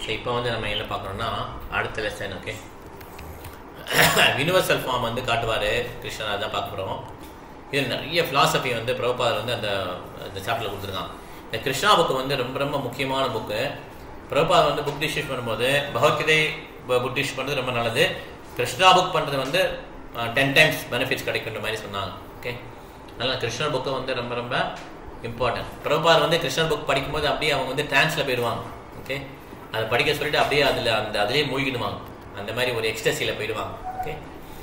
இப்போ வந்து நம்ம என்ன பார்க்குறோம்னா அடுத்த லெசன் ஓகே யூனிவர்சல் ஃபார்ம் வந்து காட்டுவார் கிருஷ்ணன் அதான் பார்க்க போகிறோம் இதில் நிறைய ஃபிலாசபி வந்து பிரபுபாதர் வந்து அந்த இந்த சாப்டரில் கொடுத்துருக்கான் இந்த கிருஷ்ணா புக்கு வந்து ரொம்ப ரொம்ப முக்கியமான புக்கு பிரபுபாதர் வந்து புக் டிஸ்ட்ரிபியூட் பண்ணும்போது பகவத்கீதை புக் டிஸ்ட்ரிபியூட் பண்ணுறது ரொம்ப நல்லது கிருஷ்ணா புக் பண்ணுறது வந்து டென் டைம்ஸ் பெனிஃபிட்ஸ் கிடைக்குன்ற மாதிரி சொன்னாங்க ஓகே அதனால் கிருஷ்ணர் புக்கு வந்து ரொம்ப ரொம்ப இம்பார்ட்டன்ட் பிரபுபாதர் வந்து கிருஷ்ணர் புக் படிக்கும்போது அப்படியே அவங்க வந்து டிரான்ஸில் போயிடுவாங்க ஓகே அதை படிக்க சொல்லிட்டு அப்படியே அதில் அந்த அதிலே மூழ்கிடுவாங்க அந்த மாதிரி ஒரு எக்ஸ்டசியில் போயிடுவாங்க ஓகே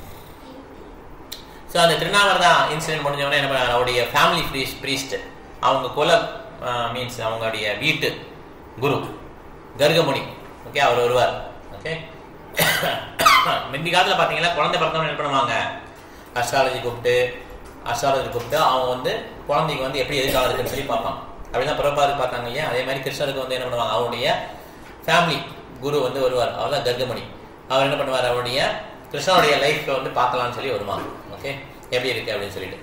ஸோ அந்த திருநாவரதா இன்சிடென்ட் முடிஞ்சவொடனே என்ன பண்ணார் அவருடைய ஃபேமிலி ப்ரீஸ் ப்ரீஸ்ட் அவங்க குல மீன்ஸ் அவங்களுடைய வீட்டு குரு கர்கமுனி ஓகே அவர் வருவார் ஓகே முந்தி காலத்தில் பார்த்தீங்கன்னா குழந்தை பிறந்தவங்க என்ன பண்ணுவாங்க அஸ்ட்ராலஜி கூப்பிட்டு அஸ்ட்ராலஜி கூப்பிட்டு அவங்க வந்து குழந்தைக்கு வந்து எப்படி எதிர்காலம் இருக்குன்னு சொல்லி பார்ப்பாங்க அப்படிதான் பிரபாது பார்த்தாங்க இல்லையா அதே மாதிரி கிருஷ்ணருக்கு வந்து என்ன பண்ணுவாங்க அவருடைய ஃபேமிலி குரு வந்து வருவார் அவர் தான் கர்கமணி அவர் என்ன பண்ணுவார் அவருடைய கிருஷ்ணனுடைய லைஃப்ல வந்து பார்க்கலாம்னு சொல்லி வருவாங்க ஓகே எப்படி இருக்கு அப்படின்னு சொல்லிட்டு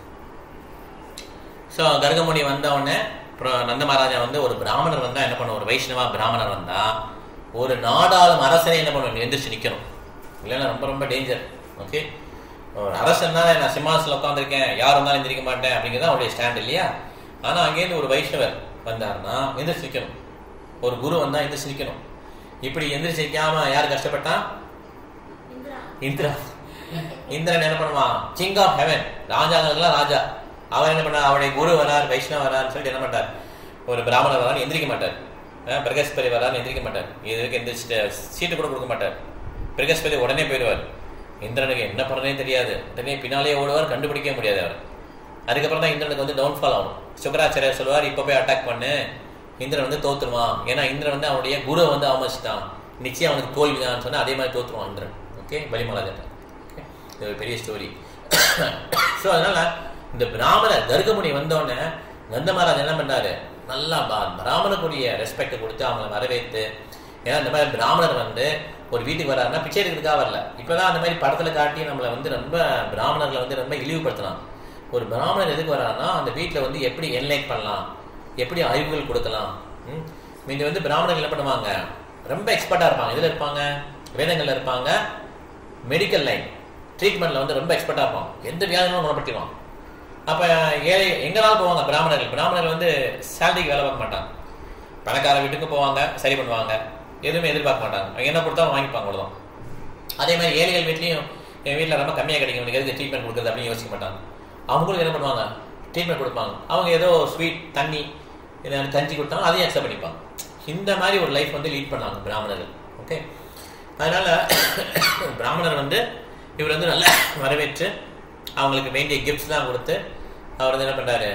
ஸோ கர்கமுனி வந்தவுடனே அப்புறம் நந்த மகாராஜா வந்து ஒரு பிராமணர் வந்தா என்ன பண்ணும் ஒரு வைஷ்ணவா பிராமணர் வந்தா ஒரு நாடாளும் அரசனே என்ன பண்ணுவோம் எந்திரிச்சு நிற்கணும் இல்லைன்னா ரொம்ப ரொம்ப டேஞ்சர் ஓகே ஒரு அரசன் தான் நான் சிம்மாசனில் உட்காந்துருக்கேன் யார் வந்தாலும் எந்திரிக்க மாட்டேன் அப்படிங்கிறது அவருடைய ஸ்டாண்ட் இல்லையா ஆனால் அங்கேருந்து ஒரு வைஷ்ணவர் வந்தாருன்னா எந்திரிச்சு நிற்கணும் ஒரு குரு வந்தா எந்திரிச்சு நிற்கணும் இப்படி எந்திரிச்சு நிற்காம யார் கஷ்டப்பட்டா இந்திரா இந்திரன் என்ன பண்ணுவான் கிங் ஆஃப் ஹெவன் ராஜாங்களுக்குலாம் ராஜா அவர் என்ன பண்ணா அவருடைய குரு வரார் வைஷ்ணவ வரான்னு சொல்லிட்டு என்ன பண்ணார் ஒரு பிராமணர் வரான்னு எந்திரிக்க மாட்டார் பிரகஸ்பதி வரான்னு எந்திரிக்க மாட்டார் இதுக்கு எந்திரிச்சிட்டு சீட்டு கூட கொடுக்க மாட்டார் பிரகஸ்பதி உடனே போயிடுவார் இந்திரனுக்கு என்ன பண்ணனே தெரியாது உடனே பின்னாலே ஓடுவார் கண்டுபிடிக்க முடியாது அவர் அதுக்கப்புறம் தான் இந்திரனுக்கு வந்து டவுன்ஃபால் ஆகும் சுக்கராச்சாரியர் சொல்லுவார் இப்போ போய் அட்டாக் பண்ணு இந்திரன் வந்து தோத்துருவான் ஏன்னா இந்திரன் வந்து அவனுடைய குருவை வந்து அவமதிச்சிட்டான் நிச்சயம் அவனுக்கு தோல்விதான் சொன்னா அதே மாதிரி தோத்துருவான் இந்திரன் ஓகே பலிமலாஜன் ஓகே இது ஒரு பெரிய ஸ்டோரி ஸோ அதனால இந்த பிராமணர் கர்கமுனி வந்தோடனே நந்த மகாராஜ் என்ன பண்ணாரு நல்லா பிராமணக்குரிய ரெஸ்பெக்ட் கொடுத்து அவங்களை வரவேற்று ஏன்னா இந்த மாதிரி பிராமணர் வந்து ஒரு வீட்டுக்கு வராருன்னா பிச்சை எடுக்கிறதுக்காக வரல இப்போதான் அந்த மாதிரி படத்தில் காட்டி நம்மளை வந்து ரொம்ப பிராமணர்களை வந்து ரொம்ப இழிவுபடுத்தலாம் ஒரு பிராமணர் எதுக்கு வராருன்னா அந்த வீட்டில் வந்து எப்படி என்லைட் பண்ணலாம் எப்படி அறிவுகள் கொடுக்கலாம் மீதி வந்து பிராமணர்கள் என்ன பண்ணுவாங்க ரொம்ப எக்ஸ்பர்ட்டாக இருப்பாங்க இதில் இருப்பாங்க வேதங்களில் இருப்பாங்க மெடிக்கல் லைன் ட்ரீட்மெண்ட்டில் வந்து ரொம்ப எக்ஸ்பர்ட்டாக இருப்பான் எந்த வியாதினாலும் குணப்படுத்திடுவான் அப்போ ஏழை எங்கேனாலும் போவாங்க பிராமணர்கள் பிராமணர்கள் வந்து சேலரிக்கு வேலை பார்க்க மாட்டாங்க பணக்கார வீட்டுக்கு போவாங்க சரி பண்ணுவாங்க எதுவுமே எதிர்பார்க்க மாட்டாங்க அவங்க என்ன கொடுத்தாலும் வாங்கிப்பாங்க அவ்வளோதான் அதே மாதிரி ஏழைகள் வீட்லேயும் என் வீட்டில் ரொம்ப கம்மியாக கிடைக்கும் எனக்கு எதுக்கு ட்ரீட்மெண்ட் கொடுக்குறது அப்படின்னு யோசிக்க மாட்டாங்க அவங்களுக்கு என்ன பண்ணுவாங்க ட்ரீட்மெண்ட் கொடுப்பாங்க அவங்க ஏதோ ஸ்வீட் தண்ணி கஞ்சி கொடுத்தாங்க அதையும் அக்செப்ட் பண்ணிப்பாங்க இந்த மாதிரி ஒரு லைஃப் வந்து லீட் பண்ணாங்க பிராமணர்கள் ஓகே அதனால பிராமணர் வந்து இவர் வந்து நல்லா வரவேற்று அவங்களுக்கு வேண்டிய கிஃப்ட்ஸ்லாம் கொடுத்து அவர் வந்து என்ன பண்ணுறாரு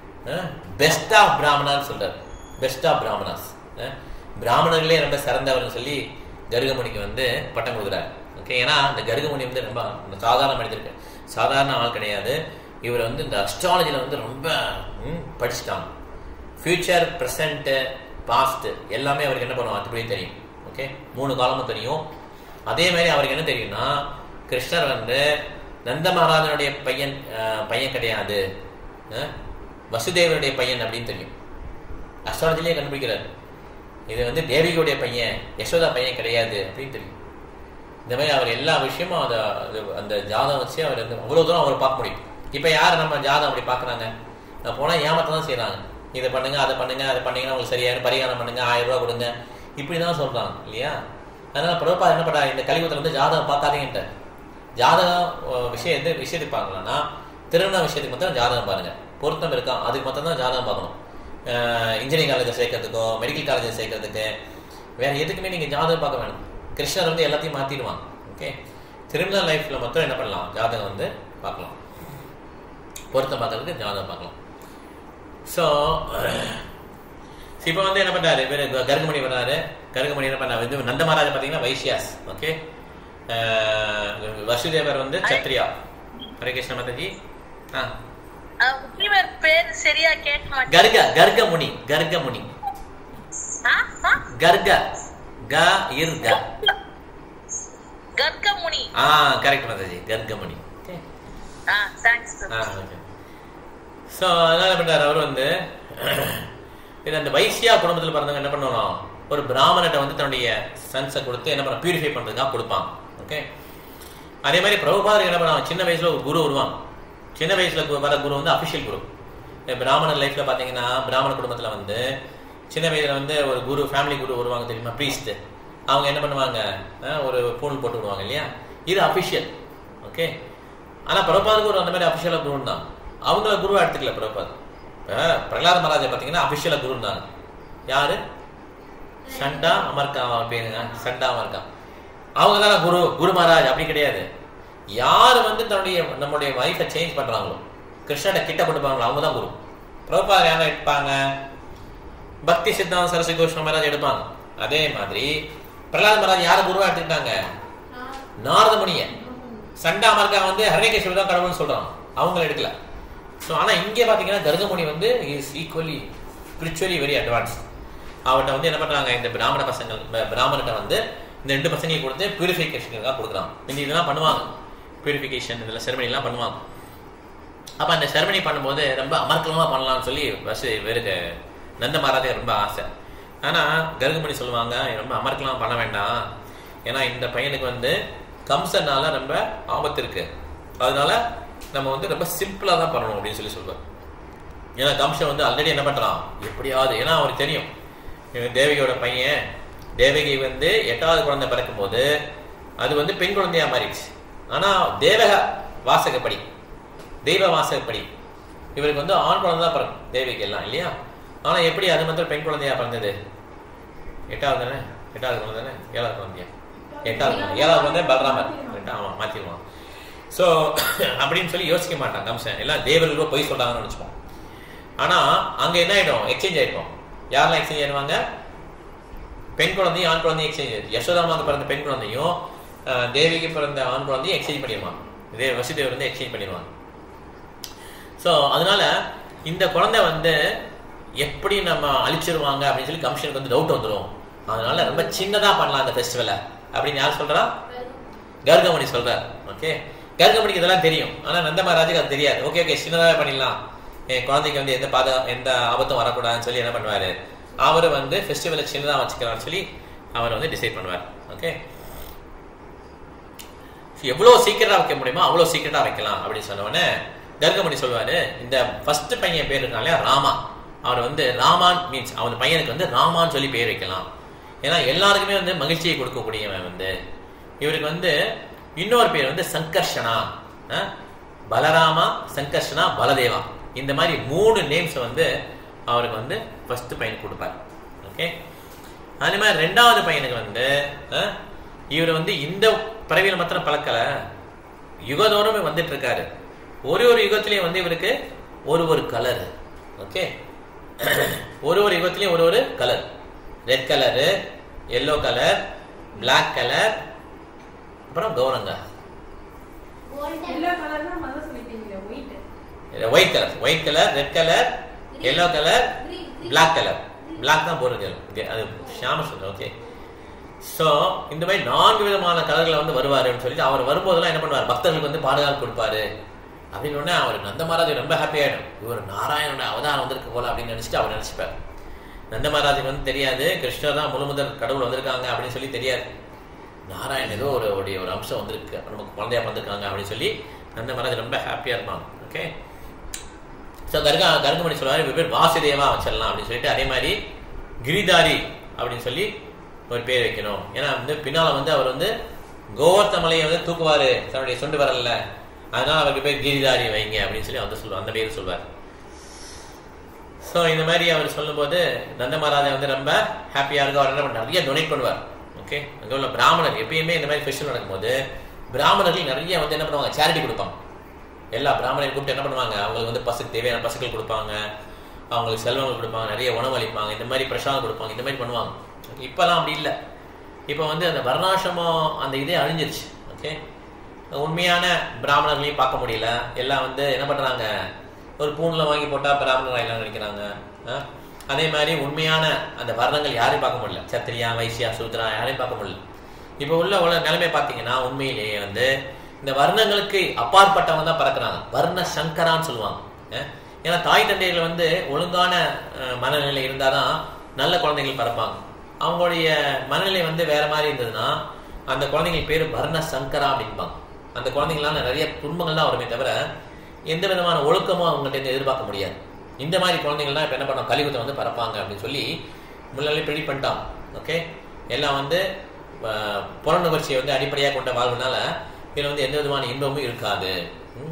பெஸ்ட் ஆஃப் பிராமணான்னு சொல்கிறார் பெஸ்ட் ஆஃப் பிராமணாஸ் பிராமணர்களே ரொம்ப சிறந்தவர்னு சொல்லி கருகமணிக்கு வந்து பட்டம் கொடுக்குறாரு ஓகே ஏன்னா அந்த கருகமணி வந்து ரொம்ப சாதாரண மனிதருக்கு சாதாரண ஆள் கிடையாது இவர் வந்து இந்த அஸ்ட்ராலஜியில் வந்து ரொம்ப படிச்சுட்டாங்க ஃபியூச்சர் ப்ரெசண்ட்டு பாஸ்ட் எல்லாமே அவருக்கு என்ன பண்ணுவோம் அதுபடி தெரியும் ஓகே மூணு காலமும் தெரியும் அதே மாதிரி அவருக்கு என்ன தெரியும்னா கிருஷ்ணர் வந்து நந்த மகாராஜனுடைய பையன் பையன் கிடையாது வசுதேவனுடைய பையன் அப்படின்னு தெரியும் அஸ்ட்ராலஜிலேயே கண்டுபிடிக்கிறார் இது வந்து தேவிகளுடைய பையன் யசோதா பையன் கிடையாது அப்படின்னு தெரியும் இந்த மாதிரி அவர் எல்லா விஷயமும் அதை அந்த ஜாதகம் வச்சு அவர் வந்து அவ்வளோ தூரம் அவர் பார்க்க முடியும் இப்போ யார் நம்ம ஜாதகம் அப்படி பார்க்குறாங்க போனால் ஏமாத்த தான் செய்கிறாங்க இதை பண்ணுங்க அதை பண்ணுங்க அதை பண்ணீங்கன்னா உங்களுக்கு சரியான பரிகாரம் பண்ணுங்க ஆயிரம் ரூபா கொடுங்க இப்படி தான் சொல்கிறாங்க இல்லையா அதனால பிரபா என்ன பண்ணா இந்த கலிபுரத்தில் வந்து ஜாதகம் பார்க்காதீங்கன்ட்டு ஜாதகம் விஷயம் எந்த விஷயத்துக்கு பார்க்கலாம்னா திருமண விஷயத்துக்கு மட்டும் ஜாதகம் பாருங்க பொருத்தம் இருக்கா அதுக்கு மட்டும் தான் ஜாதகம் பார்க்கணும் இன்ஜினியரிங் காலேஜ் சேர்க்கறதுக்கோ மெடிக்கல் காலேஜ் சேர்க்கறதுக்கு வேற எதுக்குமே நீங்கள் ஜாதகம் பார்க்க வேணும் கிருஷ்ணர் வந்து எல்லாத்தையும் மாற்றிடுவாங்க ஓகே திருமண லைஃப்பில் மட்டும் என்ன பண்ணலாம் ஜாதகம் வந்து பார்க்கலாம் பொருத்தம் பார்க்கறதுக்கு ஜாதகம் பார்க்கலாம் ஸோ இப்போ வந்து என்ன பண்ணாரு இவர் கருகமணி வர்றாரு கருகமணி என்ன பண்ணாரு வந்து நந்த மகாராஜா பார்த்தீங்கன்னா வைசியாஸ் ஓகே வசுதேவர் வந்து சத்ரியா ஹரே கிருஷ்ண மாதாஜி ஆ பேர் சரியா கேட்க மாட்டேன் கர்க கர்கமுனி கர்கமுனி கர்க க இர் க கர்க்கமுனி ஆ கரெக்ட் மாதாஜி கர்கமுனி ஆ தேங்க்ஸ் ஆ ஓகே ஸோ அதனால என்ன பண்ணார் அவர் வந்து இது அந்த வைசியா குடும்பத்தில் பிறந்தவங்க என்ன பண்ணணும் ஒரு பிராமணர்கிட்ட வந்து தன்னுடைய சன்ஸை கொடுத்து என்ன பண்ண பியூரிஃபை பண்ணுறதுக்காக கொடுப்பாங்க ஓகே அதே மாதிரி பிரபுபாதர் என்ன பண்ணுவாங்க சின்ன வயசுல ஒரு குரு வருவாங்க சின்ன வயசுல கு- வர குரு வந்து அஃபிஷியல் குரு இந்த பிராமணர் லைஃப்ல பாத்தீங்கன்னா பிராமண குடும்பத்துல வந்து சின்ன வயசுல வந்து ஒரு குரு ஃபேமிலி குரு வருவாங்க தெரியுமா ப்ரீஸ்ட் அவங்க என்ன பண்ணுவாங்க அஹ், ஒரு பூணல் போட்டு விடுவாங்க இல்லையா இது அஃபிஷியல் ஓகே ஆனா பிரபாத குரு அந்த மாதிரி அஃபிஷியலா குரு தான் அவங்கள குருவா எடுத்துக்கல பிரபாத் பிரகலாத மகாராஜா பாத்தீங்கன்னா அஃபிஷியலா குரு இருந்தாங்க யாரு சண்டா அமர்கா அவன் பேருங்க சண்டா அமர்கா அவங்க தானே குரு குரு மகாராஜ் அப்படி கிடையாது யார் வந்து தன்னுடைய நம்முடைய லைஃபை சேஞ்ச் பண்றாங்களோ கிருஷ்ணனை கிட்ட கொண்டு போறாங்களோ அவங்க தான் குரு பிரபாத் யாரை எடுப்பாங்க பக்தி சித்தாந்த சரஸ்வதி கோஷ்ண மகாராஜ் எடுப்பாங்க அதே மாதிரி பிரகலாத் மகாராஜ் யாரை குருவா எடுத்துக்கிட்டாங்க நாரத முனிய சண்டா அமர்கா வந்து ஹரணிகேஸ்வரர் தான் கடவுள்னு சொல்றாங்க அவங்கள எடுக்கல ஸோ ஆனா இங்கே பாத்தீங்கன்னா கருகமுனி வந்து is equally spiritually very advance அவர்கிட்ட வந்து என்ன பண்றாங்க இந்த பிராமண பசங்கள் ப- பிராமணர்கிட்ட வந்து இந்த ரெண்டு பசங்களையும் கொடுத்து பியூரிஃபிகேஷனுக்காக கொடுக்குறாங்க இந்த இதெல்லாம் பண்ணுவாங்க பியூரிஃபிகேஷன் இதெல்லாம் ceremony எல்லாம் பண்ணுவாங்க அப்ப அந்த செரமனி பண்ணும்போது ரொம்ப அமர்க்கலமா பண்ணலாம்னு சொல்லி ஃபர்ஸ்ட் இவருக்கு நந்த மகாராஜா ரொம்ப ஆசை ஆனா கருகுமணி சொல்லுவாங்க ரொம்ப அமர்க்கலமா பண்ண வேண்டாம் ஏன்னா இந்த பையனுக்கு வந்து கம்சனால ரொம்ப ஆபத்து இருக்கு அதனால நம்ம வந்து ரொம்ப சிம்பிளா தான் பண்ணணும் அப்படின்னு சொல்லி சொல்லுவார் ஏன்னா கம்சன் வந்து ஆல்ரெடி என்ன பண்றான் எப்படியாவது ஏன்னா அவருக்கு தெரியும் இவன் தேவகியோட பையன் தேவகி வந்து எட்டாவது குழந்தை பிறக்கும்போது அது வந்து பெண் குழந்தையா மாறிடுச்சு ஆனா தேவக வாசகப்படி தெய்வ வாசகப்படி இவருக்கு வந்து ஆண் குழந்தை தான் பிறக்கும் தேவிக்கு எல்லாம் இல்லையா ஆனா எப்படி அது மாத்திரம் பெண் குழந்தையா பிறந்தது எட்டாவது தானே எட்டாவது குழந்தை தானே ஏழாவது குழந்தையா எட்டாவது குழந்தை ஏழாவது குழந்தை பலராமர் ரைட்டா? ஆமா மாத்திடுவான் ஸோ அப்படின்னு சொல்லி யோசிக்க மாட்டான் கம்சன் எல்லாம் தேவர்களோ பொய் சொல்றாங்கன்னு நினைச்சுப்போம் ஆனா அங்க என்ன ஆயிடும் எக்ஸ்சேஞ்ச் ஆயிடும் யாரெல்லாம் எக்ஸ்சேஞ்ச் ஆயிடுவாங்க பெண் குழந்தையும் ஆண் குழந்தையும் எக்ஸ்சேஞ்ச் யசோதாமாவுக்கு பிறந்த பெண் குழந்தையும் அஹ், தேவிக்கு பிறந்த ஆண் குழந்தையும் எக்ஸ்சேஞ்ச் பண்ணிடுவாங்க இதே வசுதேவர் வந்து எக்ஸ்சேஞ்ச் பண்ணிடுவாங்க ஸோ அதனால இந்த குழந்தை வந்து எப்படி நம்ம அழிச்சிருவாங்க அப்படின்னு சொல்லி கமிஷனுக்கு வந்து டவுட் வந்துடும் அதனால ரொம்ப சின்னதா பண்ணலாம் இந்த ஃபெஸ்டிவலை அப்படின்னு யார் சொல்றா கர்கமணி சொல்றார் ஓகே கர்கமணிக்கு இதெல்லாம் தெரியும் ஆனா நந்த மகாராஜுக்கு அது தெரியாது ஓகே ஓகே சின்னதாவே பண்ணிடலாம் என் குழந்தைக்கு வந்து எந்த பாத எந்த ஆபத்தும் வரக்கூடாதுன்னு சொல்லி என்ன பண்ணுவாரு அவர் வந்து ஃபெஸ்டிவலை சின்னதா வச்சுக்கலாம்னு சொல்லி அவர் வந்து டிசைட் பண்ணுவார் ஓகே எவ்வளோ சீக்கிரட்டா வைக்க முடியுமோ அவ்வளோ சீக்கிரட்டா வைக்கலாம் அப்படின்னு சொன்ன உடனே கர்கமணி சொல்லுவாரு இந்த ஃபர்ஸ்ட் பையன் பேர் இருக்காங்க இல்லையா ராமா அவர் வந்து ராமான் மீன்ஸ் அவன் பையனுக்கு வந்து ராமான்னு சொல்லி பேர் வைக்கலாம் ஏன்னா எல்லாருக்குமே வந்து மகிழ்ச்சியை கொடுக்கக்கூடியவன் வந்து இவருக்கு வந்து இன்னொரு பேர் வந்து சங்கர்ஷனா அஹ், பலராமா சங்கர்ஷனா பலதேவா இந்த மாதிரி மூணு நேம்ஸ் வந்து அவருக்கு வந்து ஃபர்ஸ்ட் பையனுக்கு கொடுப்பார் ஓகே அதே மாதிரி ரெண்டாவது பையனுக்கு வந்து அஹ், இவர் வந்து இந்த பிறவியில் மாத்திரம் பழக்கல யுகதோறும் வந்துட்டு இருக்காரு ஒரு ஒரு யுகத்திலையும் வந்து இவருக்கு ஒரு ஒரு கலர் ஓகே ஒரு ஒரு யுகத்திலையும் ஒரு ஒரு colour red colour yellow colour Black colour அப்புறம் கௌரங்கா எல்லா கலர்னா மத சொல்லிட்டீங்க white white colour white colour red colour yellow colour Black colour Black தான் போடுறது அது ஷாம சொல்றேன் ஓகே ஸோ இந்த மாதிரி நான்கு விதமான கலர்களை வந்து வருவாருன்னு சொல்லிட்டு அவர் வரும்போதெல்லாம் என்ன பண்ணுவார் பக்தர்களுக்கு வந்து பாதுகாப்பு கொடுப்பாரு அப்படின்னு உடனே அவர் நந்த மகாராஜ் ரொம்ப ஹாப்பி ஆயிடும் இவர் நாராயணோட அவதாரம் வந்திருக்கு போல அப்படின்னு நினைச்சிட்டு அவர் நினைச்சுப்பார் நந்த மகாராஜுக்கு வந்து தெரியாது கிருஷ்ணர் தான் முழு முதல் கடவுள் வந்திருக்காங்க அப்படின்னு சொல்லி தெரியாது நாராயண் ஏதோ ஒரு உடைய ஒரு அம்சம் வந்திருக்கு நமக்கு குழந்தையா வந்திருக்காங்க அப்படின்னு சொல்லி நந்த மகாராஜ் ரொம்ப ஹாப்பியா இருப்பாங்க ஓகே ஸோ கர்கா கருங்கமணி சொல்லுவாரு இவர் பேர் வாசுதேவா வச்சிடலாம் அப்படின்னு சொல்லிட்டு அதே மாதிரி கிரிதாரி அப்படின்னு சொல்லி ஒரு பேர் வைக்கணும் ஏன்னா வந்து பின்னால வந்து அவர் வந்து கோவர்த்த மலையை வந்து தூக்குவாரு தன்னுடைய சொண்டு வரல அதனால அவருக்கு பேர் கிரிதாரி வைங்க அப்படின்னு சொல்லி அவர் சொல்லுவார் அந்த பேர் சொல்வார் ஸோ இந்த மாதிரி அவர் சொல்லும்போது நந்த மகாராஜா வந்து ரொம்ப ஹாப்பியாக இருக்கும் அவர் என்ன பண்ண நிறைய டொனேட் பண்ணுவார் ஓகே அங்கே உள்ள பிராமணர் எப்பயுமே இந்த மாதிரி ஃபெஸ்டிவல் நடக்கும்போது பிராமணர்கள் நிறைய வந்து என்ன பண்ணுவாங்க சேரிட்டி கொடுப்பாங்க எல்லா பிராமணரையும் கூப்பிட்டு என்ன பண்ணுவாங்க அவங்களுக்கு வந்து பசுக்கு தேவையான பசுக்கள் கொடுப்பாங்க அவங்களுக்கு செல்வங்கள் கொடுப்பாங்க நிறைய உணவு அளிப்பாங்க இந்த மாதிரி பிரசாதம் கொடுப்பாங்க இந்த மாதிரி பண்ணுவாங்க இப்போலாம் அப்படி இல்லை இப்போ வந்து அந்த வர்ணாசிரமம் அந்த இதே அழிஞ்சிருச்சு ஓகே உண்மையான பிராமணர்களையும் பார்க்க முடியல எல்லாம் வந்து என்ன பண்றாங்க ஒரு பூணில் வாங்கி போட்டா பிராமணர் ஆயிலாம் நினைக்கிறாங்க ஆ? அதே மாதிரி உண்மையான அந்த வர்ணங்கள் யாரையும் பார்க்க முடியல சத்திரியா வைசியா சூத்ரா யாரையும் பார்க்க முடியல இப்போ உள்ள உள்ள நிலைமை பார்த்தீங்கன்னா உண்மையிலேயே வந்து இந்த வர்ணங்களுக்கு அப்பாற்பட்டவங்க தான் பிறக்கிறாங்க வர்ண சங்கரான்னு சொல்லுவாங்க ஆ? ஏன்னா தாய் தந்தைகள் வந்து ஒழுங்கான அஹ், மனநிலை இருந்தாதான் நல்ல குழந்தைகள் பிறப்பாங்க அவங்களுடைய மனநிலை வந்து வேற மாதிரி இருந்ததுன்னா அந்த குழந்தைங்களுக்கு பேர் வர்ண சங்கரா அப்படிம்பாங்க அந்த குழந்தைங்களால நிறைய துன்பங்கள் தான் வருமே தவிர எந்த விதமான ஒழுக்கமும் அவங்கள்ட்ட இருந்து எதிர்பார்க்க முடியாது இந்த மாதிரி குழந்தைங்கள்லாம் இப்போ என்ன பண்ணோம் கலியுகத்தை வந்து பரப்பாங்க அப்படின்னு சொல்லி முன்னாலே பிடி பண்ணிட்டாங்க ஓகே எல்லாம் வந்து அஹ், புலனுணர்ச்சியை வந்து அடிப்படையாக கொண்ட வாழ்வுனால இதில் வந்து எந்த விதமான இன்பமும் இருக்காது ம்.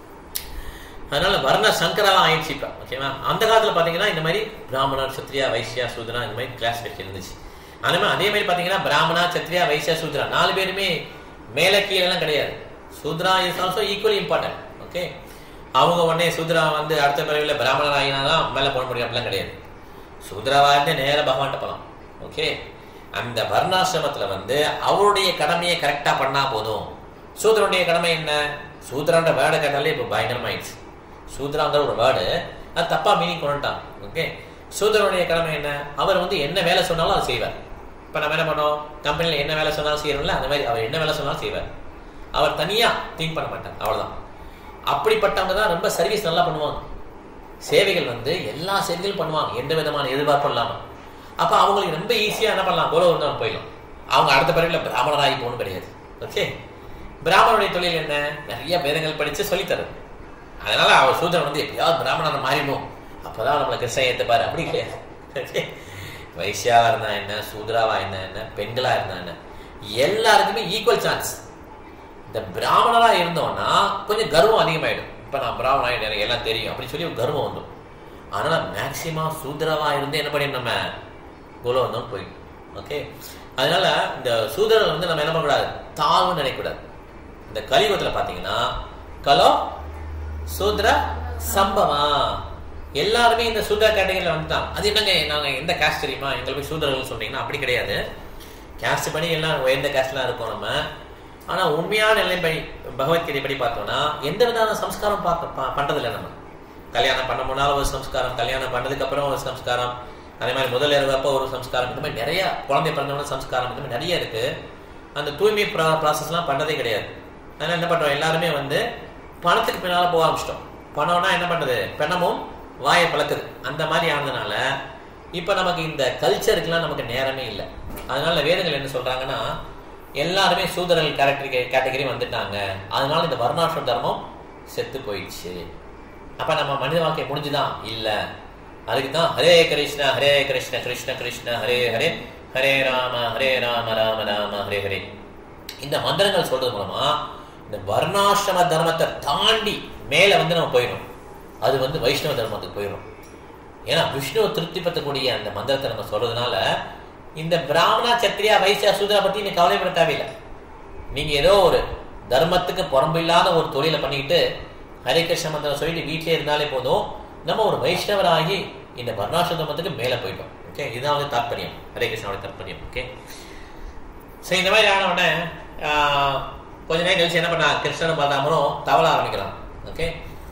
அதனால வர்ண சங்கராலாம் ஆயிடுச்சு இப்போ ஓகேவா அந்த காலத்தில் பார்த்தீங்கன்னா இந்த மாதிரி பிராமணர் சத்ரியா வைசியா சூத்ரா இந்த மாதிரி கிளாஸ் இருந்துச்சு அதே மாதிரி அதே மாதிரி பார்த்தீங்கன்னா பிராமணா சத்ரியா வைசியா சூத்ரா நாலு பேருமே மேலே கீழெல்லாம் கிடையாது Shudra is also equally important okay அவங்க உடனே சூத்ரா வந்து அடுத்த பிறவியில் பிராமணர் ஆகினாதான் மேலே போக முடியும் அப்படிலாம் கிடையாது சூத்ராவா இருந்து நேராக பகவான்கிட்ட போகலாம் ஓகே அந்த வர்ணாசிரமத்துல வந்து அவருடைய கடமையை கரெக்டா பண்ணா போதும் சூத்ரனுடைய கடமை என்ன சூத்ரான்ற வேர்டை கேட்டாலே இப்போ பயங்கரமாயிடுச்சு சூத்ராங்கிற ஒரு வேர்டு அது தப்பா மீனிங் கொண்டுட்டான் ஓகே சூத்ரனுடைய கடமை என்ன அவர் வந்து என்ன வேலை சொன்னாலும் அதை செய்வார் இப்போ நம்ம என்ன பண்ணோம் கம்பெனியில் என்ன வேலை சொன்னாலும் செய்யறோம்ல அந்த மாதிரி அவர் என்ன வேலை சொன்னாலும் செய்வார் அவர் தனியா திங்க் பண்ண மாட்டார் அவ்வளவுதான் அப்படிப்பட்டவங்க தான் ரொம்ப சர்வீஸ் நல்லா பண்ணுவாங்க சேவைகள் வந்து எல்லா சேவைகளும் பண்ணுவாங்க எந்த விதமான எதிர்பார்ப்பும் இல்லாம அப்ப அவங்களுக்கு ரொம்ப ஈஸியா என்ன பண்ணலாம் கோலவர்தான் போயிடும் அவங்க அடுத்த பிறவில பிராமணராகி போகணும் கிடையாது ஓகே பிராமணனுடைய தொழில் என்ன நிறைய வேதங்கள் படிச்சு சொல்லித் தருது அதனால அவர் சூத்திரன் வந்து எப்படியாவது பிராமணனை மாறிடும் அப்பதான் நம்மளை கிருஷ்ணன் ஏத்துப்பாரு அப்படி கிடையாது Okay? வைசியாவா இருந்தா என்ன சூத்ராவா என்ன என்ன பெண்களா இருந்தா என்ன எல்லாருக்குமே ஈக்குவல் சான்ஸ் இந்த பிராமணரா இருந்தோம்னா கொஞ்சம் கர்வம் அதிகமாயிடும் இப்ப நான் பிராமணா எனக்கு எல்லாம் தெரியும் அப்படின்னு சொல்லி ஒரு கர்வம் வந்துடும் அதனால மேக்சிமம் சூத்திரவா இருந்து என்ன பண்ணி நம்ம குலம் வந்தோம் போயிடும் ஓகே அதனால இந்த சூத்திரர்கள் வந்து நம்ம என்ன பண்ணக்கூடாது தாழ்வு நினைக்கக்கூடாது இந்த கலியுகத்துல பாத்தீங்கன்னா கலோ சூத்ர சம்பவா எல்லாருமே இந்த சூத்ரா கேட்டகரியில வந்துட்டான் அது என்னங்க நாங்க எந்த கேஸ்ட் தெரியுமா எங்களை போய் சூத்திரர்கள் சொல்றீங்கன்னா அப்படி கிடையாது கேஸ்ட் படி எல்லாம் உயர்ந்த கேஸ்ட்லாம் இருக்கோம் நம்ம ஆனா உண்மையான நிலைப்படி பகவத்கீதை படி பார்த்தோம்னா எந்த விதமான சம்ஸ்காரம் பார்க்க ப- பண்றதில்லை நம்ம கல்யாணம் பண்ண முன்னால ஒரு சம்ஸ்காரம் கல்யாணம் பண்ணதுக்கு அப்புறம் ஒரு சம்ஸ்காரம் அதே மாதிரி முதல்ல இருந்தப்போ ஒரு சம்ஸ்காரம் இந்த மாதிரி நிறைய குழந்தை பிறந்தவன சம்ஸ்காரம் இந்த மாதிரி நிறைய இருக்கு அந்த தூய்மை ப்ராசஸ்லாம் பண்றதே கிடையாது அதனால என்ன பண்றோம் எல்லாருமே வந்து பணத்துக்கு பின்னால போக ஆரம்பிச்சிட்டோம் பணம்னா என்ன பண்ணுது பெணமும் வாயை பழக்குது அந்த மாதிரி ஆனதுனால இப்ப நமக்கு இந்த கல்ச்சருக்குலாம் நமக்கு நேரமே இல்லை அதனால வேதங்கள் என்ன சொல்றாங்கன்னா எல்லாருமே சூதரல் கேரக்டரி கேட்டகரி வந்துட்டாங்க அதனால இந்த வர்ணாசிரம் தர்மம் செத்து போயிடுச்சு அப்ப நம்ம மனித வாழ்க்கை முடிஞ்சுதான் இல்ல அதுக்கு தான் ஹரே கிருஷ்ண ஹரே கிருஷ்ண கிருஷ்ண கிருஷ்ண ஹரே ஹரே ஹரே ராம ஹரே ராம ராம ராம ஹரே ஹரே இந்த மந்திரங்கள் சொல்றது மூலமா இந்த வர்ணாசிரம தர்மத்தை தாண்டி மேல வந்து நம்ம போயிடும் அது வந்து வைஷ்ணவ தர்மத்துக்கு போயிடும் ஏன்னா விஷ்ணுவை திருப்திப்படுத்தக்கூடிய அந்த மந்திரத்தை நம்ம சொல்றதுனால இந்த பிராமணா சத்திரியா வைசியா சூத்ரா பத்தி நீ கவலைப்பட தேவையில்லை நீங்க ஏதோ ஒரு தர்மத்துக்கு புறம்பு இல்லாத ஒரு தொழிலை பண்ணிக்கிட்டு ஹரே கிருஷ்ண மந்திரம் சொல்லிட்டு வீட்டிலே இருந்தாலே போதும் நம்ம ஒரு வைஷ்ணவராகி இந்த வர்ணாசிர தர்மத்துக்கு மேல போயிட்டோம் ஓகே இதுதான் வந்து தாற்பயம் ஹரே கிருஷ்ணாவோட தாற்பயம் ஓகே சரி இந்த மாதிரி ஆன உடனே ஆஹ், கொஞ்ச நேரம் கழிச்சு என்ன பண்ணா கிருஷ்ணனும் பலராமரும் தவள ஆரம்பிக்கிறான் ஓகே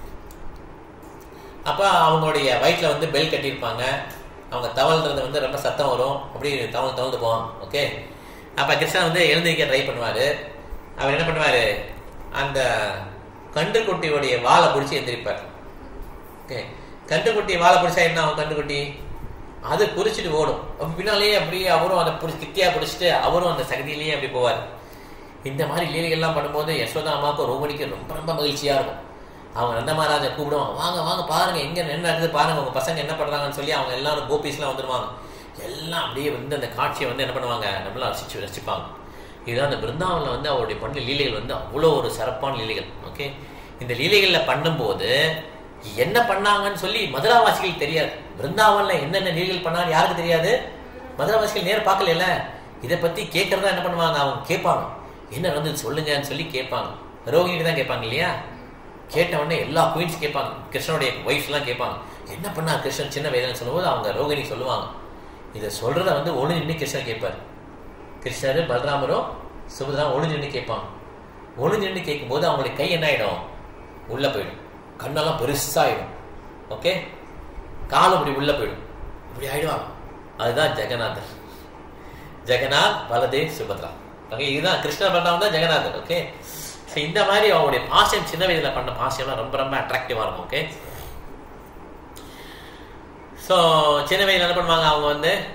அப்ப அவங்களுடைய வயிற்றுல வந்து பெல் கட்டியிருப்பாங்க அவங்க தவழ்றது வந்து ரொம்ப சத்தம் வரும் அப்படி தவழ்ந்து தவழ்ந்து போவாங்க ஓகே அப்ப கிருஷ்ணன் வந்து எழுந்திருக்க ட்ரை பண்ணுவாரு அவர் என்ன பண்ணுவாரு அந்த கன்றுக்குட்டியோடைய வாலை பிடிச்சி எந்திரிப்பார் ஓகே கன்றுக்குட்டி வாலை பிடிச்சா என்ன ஆகும் கன்றுக்குட்டி அது குறிச்சிட்டு ஓடும் அப்ப பின்னாலேயே அப்படியே அவரும் அதை பிடிச்சி கிட்டியா பிடிச்சிட்டு அவரும் அந்த சகதியிலேயே அப்படி போவார் இந்த மாதிரி லீலைகள்லாம் பண்ணும்போது யசோதா அம்மாவுக்கும் ரோமணிக்கு ரொம்ப ரொம்ப மகிழ்ச்சியா இருக்கும் அவங்க நந்த மகாராஜா கூப்பிடுவாங்க வாங்க வாங்க பாருங்க எங்க என்ன நடக்குது பாருங்க உங்க பசங்க என்ன பண்றாங்கன்னு சொல்லி அவங்க எல்லாரும் கோபிஸ்லாம் வந்துருவாங்க எல்லாம் அப்படியே வந்து அந்த காட்சியை வந்து என்ன பண்ணுவாங்க நம்மளாம் ரசிச்சு ரசிப்பாங்க இதுதான் அந்த பிருந்தாவனில் வந்து அவருடைய பண்ண லீலைகள் வந்து அவ்வளோ ஒரு சிறப்பான லீலைகள் ஓகே இந்த லீலைகளில் பண்ணும்போது என்ன பண்ணாங்கன்னு சொல்லி மதுராவாசிகள் தெரியாது பிருந்தாவன்ல என்னென்ன லீலைகள் பண்ணாங்க யாருக்கு தெரியாது மதுராவாசிகள் நேரம் பார்க்கல இதை பத்தி கேட்கறதா என்ன பண்ணுவாங்க அவங்க கேட்பாங்க என்ன நடந்தது சொல்லுங்கன்னு சொல்லி கேட்பாங்க ரோகிணி தான் கேட்பாங்க இல்லையா கேட்ட உடனே எல்லா குயின்ஸ் கேட்பாங்க கிருஷ்ணனுடைய ஒய்ஃப்ஸ் எல்லாம் கேட்பாங்க என்ன பண்ணா கிருஷ்ணன் சின்ன வயதுன்னு சொல்லும்போது அவங்க ரோகிணி சொல்லுவாங்க இதை சொல்றத வந்து ஒளி நின்று கிருஷ்ணன் கேட்பார் கிருஷ்ணர் பலராமரும் சுபத்ரா ஒளிஞ்சு நின்று கேட்பாங்க ஒளிஞ்சு நின்று கேட்கும்போது அவங்களுடைய கை என்ன ஆயிடும் உள்ள போயிடும் கண்ணெல்லாம் பெருசாயிடும் ஓகே கால் அப்படி உள்ள போயிடும் இப்படி ஆயிடுவாங்க அதுதான் ஜெகநாதர் ஜெகநாத் பலதேவ் சுபத்ரா ஓகே இதுதான் கிருஷ்ண பலராமன் தான் ஜெகநாதர் ஓகே ஸோ இந்த மாதிரி அவங்களுடைய பாசியம் சின்ன வயதில் பண்ண பாசியம்லாம் ரொம்ப ரொம்ப அட்ராக்டிவாக இருக்கும் ஓகே ஸோ சின்ன வயதில் என்ன பண்ணுவாங்க அவங்க வந்து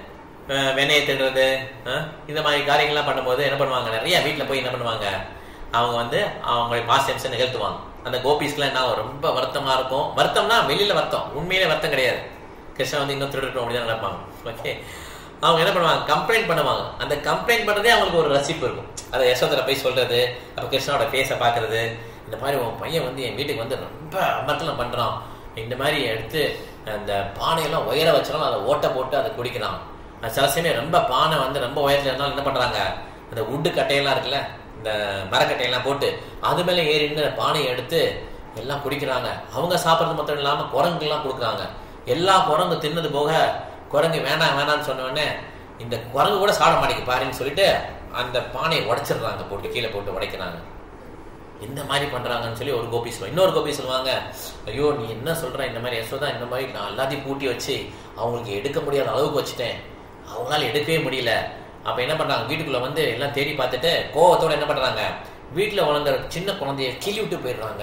அஹ், வெண்ணெயை திடுறது அஹ், இந்த மாதிரி காரியங்கள்லாம் பண்ணும்போது என்ன பண்ணுவாங்க நிறைய வீட்டில் போய் என்ன பண்ணுவாங்க அவங்க வந்து அவங்களுடைய பாசியம்ஸை நிகழ்த்துவாங்க அந்த கோபிஸ்க்குலாம் என்ன ஆகும்? ரொம்ப வருத்தமா இருக்கும் வருத்தம்னா வெளியில வருத்தம் உண்மையிலே வருத்தம் கிடையாது கிருஷ்ணன் வந்து இன்னும் திருடட்டும் அப்படின்னு நினைப்பாங்க ஓகே அவங்க என்ன பண்ணுவாங்க கம்ப்ளைண்ட் பண்ணுவாங்க அந்த கம்ப்ளைண்ட் பண்றதே அவங்களுக்கு ஒரு ரசிப்பு இருக்கும் அதை யசோதரை போய் சொல்றது அப்ப கிருஷ்ணாவோட ஃபேஸை பார்க்கறது இந்த மாதிரி உன் பையன் வந்து என் வீட்டுக்கு வந்து ரொம்ப அமர்த்தலம் பண்றான் இந்த மாதிரி எடுத்து அந்த பானையெல்லாம் உயர வச்சாலும் அதை ஓட்ட போட்டு அதை குடிக்கிறான் அது சில சமயம் ரொம்ப பானை வந்து ரொம்ப உயரத்துல இருந்தாலும் என்ன பண்றாங்க அந்த உட்டு கட்டையெல்லாம் இருக்குல்ல இந்த மரக்கட்டையெல்லாம் போட்டு அது மேல ஏறி நின்று பானையை எடுத்து எல்லாம் குடிக்கிறாங்க அவங்க சாப்பிட்றது மட்டும் இல்லாம குரங்குலாம் கொடுக்குறாங்க எல்லா குரங்கு தின்னது போக குரங்கு வேணாம் வேணாம்னு சொன்ன உடனே இந்த குரங்கு கூட சாப்பிட மாட்டேங்குது பாருன்னு சொல்லிட்டு அந்த பானையை உடைச்சிடுறாங்க போட்டு கீழே போட்டு உடைக்கிறாங்க இந்த மாதிரி பண்றாங்கன்னு சொல்லி ஒரு கோபி சொல்லுவாங்க இன்னொரு கோபி சொல்லுவாங்க ஐயோ நீ என்ன சொல்ற இந்த மாதிரி யசோதா இந்த மாதிரி நான் எல்லாத்தையும் பூட்டி வச்சு அவங்களுக்கு எடுக்க முடியாத அளவுக்கு வச்சுட்டேன் அவங்களால எடுக்கவே முடியல அப்ப என்ன பண்றாங்க வீட்டுக்குள்ள வந்து எல்லாம் தேடி பார்த்துட்டு கோவத்தோட என்ன பண்றாங்க வீட்டுல வளர்ந்த சின்ன குழந்தைய கிள்ளி விட்டு போயிடுறாங்க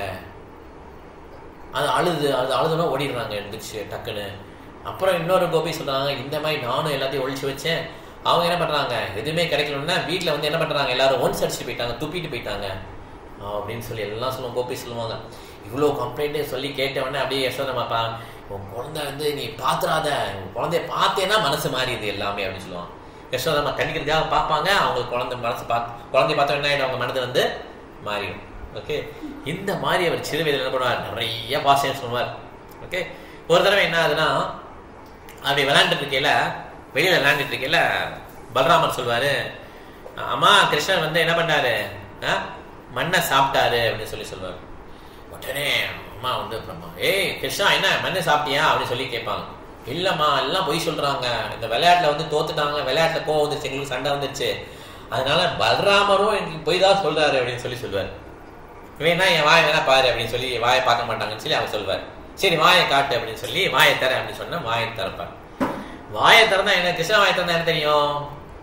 அது அழுது அது அழுதுனா ஓடிடுறாங்க எழுந்துச்சு டக்குன்னு அப்புறம் இன்னொரு கோபி சொல்றாங்க இந்த மாதிரி நானும் எல்லாத்தையும் ஒழிச்சு வச்சேன் அவங்க என்ன பண்றாங்க எதுவுமே கிடைக்கலன்னா வீட்ல வந்து என்ன பண்றாங்க எல்லாரும் ஒன்ஸ் அடிச்சுட்டு போயிட்டாங்க துப்பிட்டு போயிட்டாங்க அப்படின்னு சொல்லி எல்லாம் சொல்லுவாங்க கோபி சொல்லுவாங்க இவ்வளோ கம்ப்ளைண்ட்டே சொல்லி கேட்ட உடனே அப்படியே யசோதமாப்பா உன் குழந்தை வந்து நீ பாத்துறாத உன் குழந்தைய பார்த்தேன்னா மனசு மாறிடுது எல்லாமே அப்படின்னு சொல்லுவாங்க யசோதம்மா கண்டிக்கிறதுக்காக பார்ப்பாங்க அவங்களுக்கு குழந்தை மனசு பார்த்து குழந்தைய பார்த்த உடனே அவங்க மனது வந்து மாறிடும் ஓகே இந்த மாதிரி அவர் சிறு வயதில் என்ன பண்ணுவார் நிறைய பாஷையை சொல்லுவார் ஓகே ஒரு தடவை என்ன ஆகுதுன்னா அப்படி விளையாண்டுட்டு இருக்கையில வெளியில விளையாண்டுட்டு இருக்கையில பலராமர் சொல்வாரு அம்மா கிருஷ்ணன் வந்து என்ன பண்ணாரு ஆ? மண்ணை சாப்பிட்டாரு அப்படின்னு சொல்லி சொல்லுவார் உடனே அம்மா வந்து அப்புறமா ஏய் கிருஷ்ணா என்ன மண்ணை சாப்பிட்டியா அப்படின்னு சொல்லி கேட்பாங்க இல்லம்மா எல்லாம் பொய் சொல்றாங்க இந்த விளையாட்டுல வந்து தோத்துட்டாங்க விளையாட்டுல கோவம் வந்துருச்சு எங்களுக்கு சண்டை வந்துருச்சு அதனால பலராமரும் எங்களுக்கு பொய் தான் சொல்றாரு அப்படின்னு சொல்லி சொல்லுவார் வேணா என் வாயை வேணா பாரு அப்படின்னு சொல்லி வாயை பார்க்க மாட்டாங்கன்னு சொல்லி அவர் சொல்வார் சரி வாயை காட்டு அப்படின்னு சொல்லி வாயை தரேன் அப்படின்னு சொன்னா வாயை திறப்பார் வாயை திறந்தா என்ன கிருஷ்ணா வாயை திறந்தா என்ன தெரியும்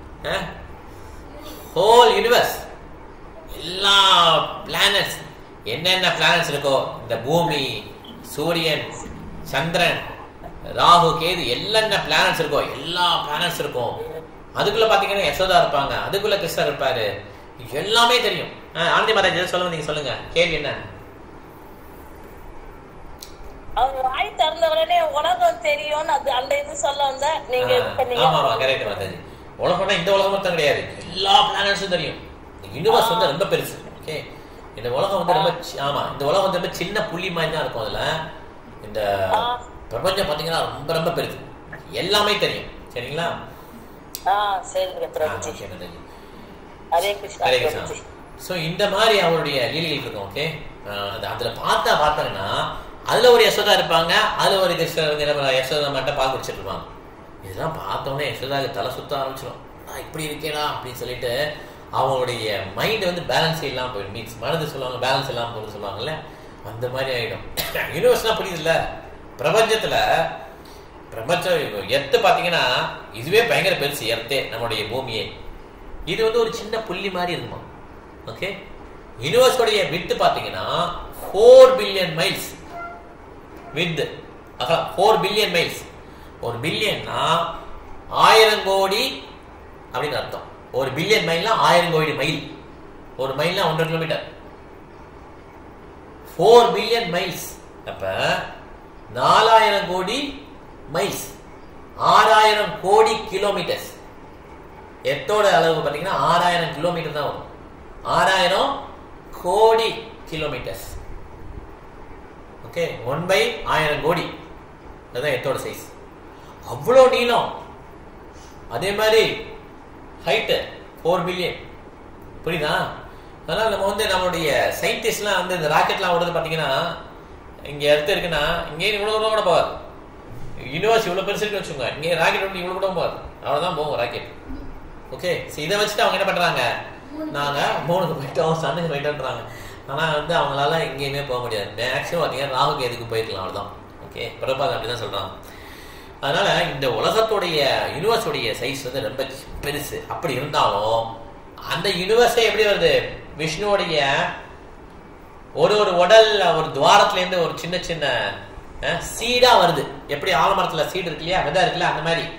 ஹோல் யூனிவர்ஸ் எல்லா பிளானட்ஸ் என்னென்ன பிளானட்ஸ் இருக்கோ இந்த பூமி சூரியன் சந்திரன் ராகு கேது என்னென்ன பிளானட்ஸ் இருக்கோ எல்லா பிளானட்ஸ் இருக்கும் அதுக்குள்ள பாத்தீங்கன்னா யசோதா இருப்பாங்க அதுக்குள்ள கிருஷ்ணர் இருப்பாரு எல்லாமே தெரியும் ஆஹ் ஆனந்தி மகாராஜ் எதாவது சொல்லுங்க நீங்க சொல்லுங்க கேள்வி என்ன அவர் வாய் திறந்த உடனே உலகம் தெரியும்னு அது அந்த இது சொல்ல வந்த நீங்க இது பண்ணீங்க ஆமா ஆமா கரெக்ட் மாதாஜி உலகம்னா இந்த உலகம் மட்டும் கிடையாது எல்லா பிளானட்ஸும் தெரியும் இந்த யூனிவர்ஸ் வந்து ரொம்ப பெருசு ஓகே இந்த உலகம் வந்து ரொம்ப சி- ஆமா இந்த உலகம் வந்து ரொம்ப சின்ன புள்ளி மாதிரி தான் இருக்கும் அதுல இந்த பிரபஞ்சம் பாத்தீங்கன்னா ரொம்ப ரொம்ப பெருசு எல்லாமே தெரியும் சரிங்களா ஆ சரிங்க ஆ, பிரபுஜி okay, மாதாஜி ஹரே கிருஷ்ணா ஹரே கிருஷ்ணா பிரபுஜி ஸோ இந்த மாதிரி அவருடைய லீலைகள் இருக்கும் ஓகே அது அதுல பார்த்தா பார்த்தாங்கன்னா அதுல ஒரு யசோதா இருப்பாங்க அதுல ஒரு கிருஷ்ணர் வந்து என்ன பண்ணுவாங்க, யசோதா மட்டும் பால் குடிச்சிட்டு இருப்பாங்க இதெல்லாம் பார்த்தோன்னே யசோதாவுக்கு தலை சுத்த ஆரம்பிச்சிடும் நான் இப்படி இருக்கேனா அப்படின்னு சொல்லிட்டு அவங்களுடைய மைண்ட் வந்து பேலன்ஸ் இல்லாமல் போயிடும் மீன்ஸ் மனது சொல்லுவாங்க பேலன்ஸ் இல்லாமல் போகுது சொல்லுவாங்கல்ல அந்த மாதிரி ஆயிடும் யூனிவர்ஸ்லாம் புரியுதுல்ல பிரபஞ்சத்துல பிரபஞ்சம் எர்த்து பார்த்தீங்கன்னா இதுவே பயங்கர பெருசு எர்த்தே நம்மளுடைய பூமியே இது வந்து ஒரு சின்ன புள்ளி மாதிரி இருக்குமா ஓகே யூனிவர்ஸோடைய வித்து பார்த்தீங்கன்னா ஃபோர் பில்லியன் மைல்ஸ் வித் அதான் ஃபோர் பில்லியன் மைல்ஸ் ஒரு பில்லியன்னா ஆயிரம் கோடி அப்படின்னு அர்த்தம் ஒரு பில்லியன் மைல்னா ஆயிரம் கோடி மைல் ஒரு மைல்னா ஒன்றரை கிலோமீட்டர் ஃபோர் பில்லியன் மைல்ஸ் அப்ப நாலாயிரம் கோடி மைல்ஸ் ஆறாயிரம் கோடி கிலோமீட்டர்ஸ் எத்தோட அளவு பார்த்தீங்கன்னா ஆறாயிரம் கிலோமீட்டர் தான் வரும் ஆறாயிரம் கோடி கிலோமீட்டர்ஸ் ஓகே ஒன் பை ஆயிரம் கோடி அதுதான் எத்தோட சைஸ் அவ்வளோ நீளம் அதே மாதிரி ஹைட்டு ஃபோர் பில்லியன் புரியுதா அதனால் நம்ம வந்து நம்மளுடைய சயின்டிஸ்ட்லாம் வந்து இந்த ராக்கெட்லாம் விடுறது பார்த்தீங்கன்னா இங்கே எடுத்து இருக்குன்னா இங்கே இவ்வளோ தூரம் கூட போகாது யூனிவர்ஸ் இவ்வளோ பெருசு இருக்குன்னு வச்சுக்கோங்க இங்கே ராக்கெட் விட்டு இவ்வளோ கூட போகாது அவ்வளோதான் போகும் ராக்கெட் ஓகே சரி இதை வச்சுட்டு அவங்க என்ன பண்ணுறாங்க நாங்கள் மூணுக்கு போயிட்டோம் சன்னுக்கு போயிட்டோன்றாங்க ஆனால் வந்து அவங்களால எங்கேயுமே போக முடியாது மேக்ஸிமம் பார்த்தீங்கன்னா ராகுக்கு எதுக்கு போயிருக்கலாம் அவ்வளோதான் ஓகே பிரபாத் அப்படி தான் சொல்கிறாங்க அதனால இந்த உலகத்துடைய யூனிவர்ஸுடைய சைஸ் வந்து ரொம்ப பெருசு அப்படி இருந்தாலும் அந்த யூனிவர்ஸே எப்படி வருது விஷ்ணுவோடைய ஒரு ஒரு உடல் ஒரு துவாரத்துல இருந்து ஒரு சின்ன சின்ன சீடா வருது எப்படி ஆலமரத்துல சீடு இருக்கு இல்லையா விதை இருக்குல்ல அந்த மாதிரி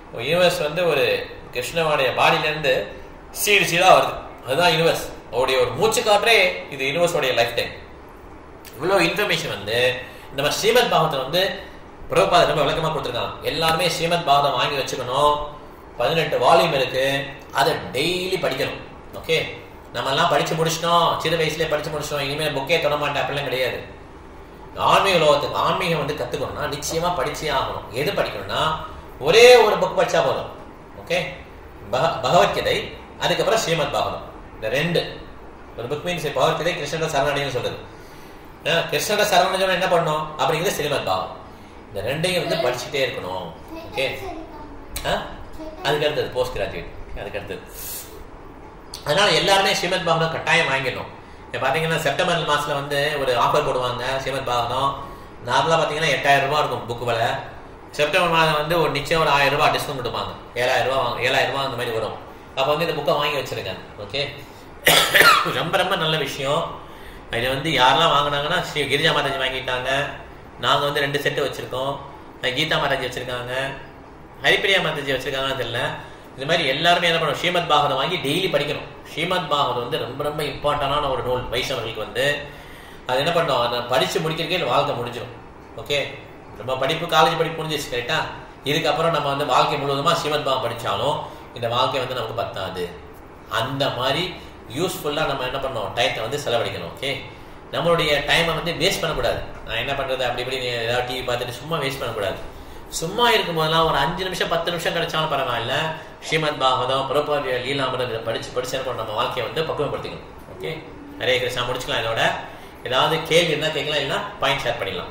யூனிவர்ஸ் வந்து ஒரு கிருஷ்ணனுடைய பாடியிலேருந்து சீடு சீடாக வருது அதுதான் யூனிவர்ஸ் அவருடைய ஒரு மூச்சு காற்றே இது யூனிவர்ஸோடைய லைஃப் டைம் இவ்வளோ இன்ஃபர்மேஷன் வந்து நம்ம ஸ்ரீமத் பாகவத்தை வந்து பிரபுபாத ரொம்ப விளக்கமாக கொடுத்துருக்காங்க எல்லாருமே ஸ்ரீமத் பாகவதம் வாங்கி வச்சுக்கணும் பதினெட்டு வால்யூம் இருக்கு அதை டெய்லி படிக்கணும் ஓகே நம்ம எல்லாம் படிச்சு முடிச்சிட்டோம் சிறு வயசுலேயே படிச்சு முடிச்சிட்டோம் இனிமேல் புக்கே தொட மாட்டேன் அப்படிலாம் கிடையாது ஆன்மீக உலகத்துக்கு ஆன்மீகம் வந்து கற்றுக்கணும்னா நிச்சயமா படிச்சே ஆகணும் எது படிக்கணும்னா ஒரே ஒரு புக் படிச்சா போதும் ஓகே பக பகவத்கீதை அதுக்கப்புறம் ஸ்ரீமத் பாகவதம் இந்த ரெண்டு ஒரு புக் மீன்ஸ் பகவத்கீதை கிருஷ்ணட சரணடைன்னு சொல்றது அஹ் கிருஷ்ணட சரணடைஞ்சவன் என்ன பண்ணணும் அப்படிங்கிறது ஸ்ரீமத் பாகம் இந்த ரெண்டையும் வந்து படிச்சுட்டே இருக்கணும் ஓகே அதுக்கு அடுத்தது போஸ்ட் கிராஜுவேட் அதுக்கு அடுத்தது அதனால எல்லாருமே ஸ்ரீமத் பாகவதம் கட்டாயம் வாங்கிடணும் இப்போ பார்த்தீங்கன்னா செப்டம்பர் மாசத்துல வந்து ஒரு ஆஃபர் போடுவாங்க ஸ்ரீமத் பாகவதம் நார்மலாக பார்த்தீங்கன்னா எட்டாயிரம் ரூபாய் இருக்கும் புக்கு விலை செப்டம்பர் மாதம் வந்து ஒரு நிச்சயம் ஒரு ஆயிரம் ரூபாய் டிஸ்கவுண்ட் கொடுப்பாங்க ஏழாயிரம் ரூபாய் வாங்க ஏழாயிரம் ரூபாய் அந்த மாதிரி வரும் அப்போ வந்து இந்த புக்கை வாங்கி வச்சிருக்கேன் ஓகே ரொம்ப ரொம்ப நல்ல விஷயம் இது வந்து யாரெல்லாம் வாங்கினாங்கன்னா ஸ்ரீ கிரிஜா மாதாஜி வாங்கிட்டாங்க நாங்கள் வந்து ரெண்டு செட்டு வச்சுருக்கோம் கீதா மாதாஜி வச்சுருக்காங்க ஹரிப்பிரியா மாதாஜி வச்சுருக்காங்கன்னு தெரியல இது மாதிரி எல்லாருமே என்ன பண்ணணும் ஸ்ரீமத் பாகவதம் வாங்கி டெய்லி படிக்கணும் ஸ்ரீமத் பாகவதம் வந்து ரொம்ப ரொம்ப இம்பார்ட்டண்டான ஒரு நூல் வைஷ்ணவர்களுக்கு வந்து அது என்ன பண்ணோம் அதை படித்து முடிக்கிறதுக்கே வாழ்க்கை முடிஞ்சிடும் ஓகே நம்ம படிப்பு காலேஜ் படிப்பு முடிஞ்சிச்சு கரெக்டா இதுக்கப்புறம் நம்ம வந்து வாழ்க்கை முழுவதுமாக ஸ்ரீமத் பாகம் படித்தாலும் இந்த வாழ்க்கை வந்து நமக்கு பத்தாது அந்த மாதிரி யூஸ்ஃபுல்லாக நம்ம என்ன பண்ணோம் டயத்தை வந்து செலவழிக்கணும் ஓகே நம்மளுடைய டைமை வந்து வேஸ்ட் பண்ணக்கூடாது நான் என்ன பண்ணுறது அப்படி இப்படி நீ ஏதாவது டிவி பார்த்துட்டு சும்மா வேஸ்ட் பண்ணக்கூடாது சும்மா இருக்கும்போதெல்லாம் ஒரு அஞ்சு நிமிஷம் பத்து நிமிஷம் கிடைச்சாலும் பரவாயில்ல ஸ்ரீமத் பாகவதம் புறப்பாடிய லீலாமரம் இதை படித்து படிச்சு என்ன பண்ணணும் நம்ம வாழ்க்கையை வந்து பக்குவப்படுத்திக்கணும் ஓகே நிறைய கிருஷ்ணா முடிச்சுக்கலாம் இதோட ஏதாவது கேள்வி இருந்தால் கேட்கலாம் இல்லைன்னா பாயிண்ட் ஷேர் பண்ணிடலாம்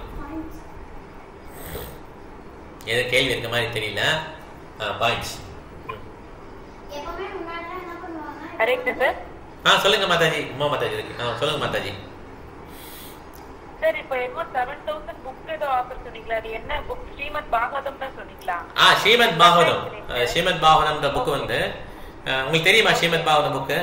எது கேள்வி இருக்க மாதிரி தெரியல பாயிண்ட்ஸ் எப்பவுமே முன்னாடிலாம் என்ன பண்ணுவாங்க ஹரே கிருஷ்ண ஆ சொல்லுங்க மாதாஜி உமா மாதாஜி இருக்கு ஆ சொல்லுங்க மாதாஜி சார் இப்போ என்னமோ செவன் தௌசண்ட் புக் ஏதோ ஆஃபர் சொன்னீங்களா அது என்ன புக் ஸ்ரீமத் பாகவதம் தான் சொன்னீங்களா ஆ ஸ்ரீமத் பாகவதம் அஹ், ஸ்ரீமத் பாகவதம்ன்ற புக்கு வந்து அஹ், உங்களுக்கு தெரியுமா ஸ்ரீமத் பாகவதம் புக்கு